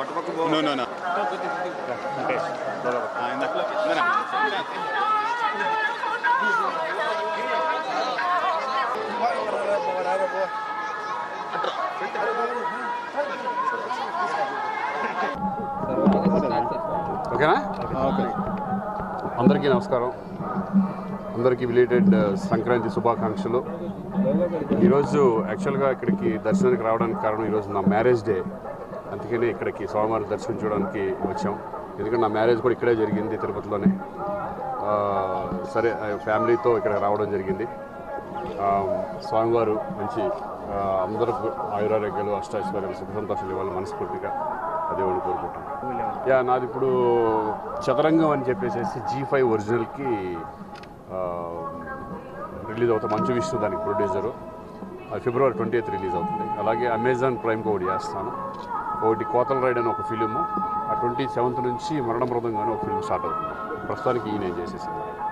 No, no, no. Ah, ఇందా. ఇందా. ఓకేనా అందరికీ నమస్కారం అందరికీ రిలేటెడ్ సంక్రాంతి శుభాకాంక్షలు ఈరోజు యాక్చువల్గా ఇక్కడికి దర్శనానికి రావడానికి కారణం ఈరోజు నా మ్యారేజ్ డే అందుకని ఇక్కడికి స్వామివారి దర్శించడానికి వచ్చాం ఎందుకంటే నా మ్యారేజ్ కూడా ఇక్కడే జరిగింది తిరుపతిలోనే ఆ, సరే ఆ, ఫ్యామిలీతో ఇక్కడ రావడం జరిగింది ఆ, స్వామివారు మంచి ఆ, అందరూ ఆయురారోగ్యాలు అష్టాశ్వర్యాలు సుఖ సంతోషాలు ఇవ్వాలి మనస్ఫూర్తిగా అదే వాళ్ళు కోరుకుంటాను యా నాది ఇప్పుడు చదరంగం అని చెప్పేసి జీ ఫైవ్ ఒరిజినల్కి రిలీజ్ అవుతుంది మంచు విష్ణు దానికి ప్రొడ్యూసరు అది ఫిబ్రవరి ట్వంటీ ఎయిత్ రిలీజ్ అవుతుంది అలాగే అమెజాన్ ప్రైమ్కి ఒకటి చేస్తాను ఒకటి కోతల రైడ్ అని ఒక ఫిలిము ఆ ట్వంటీ సెవెంత్ నుంచి మరణ మృదంగా అని ఒక ఫిల్మ్ స్టార్ట్ అవుతుంది ప్రస్తుతానికి ఈ నేను చేసేసాను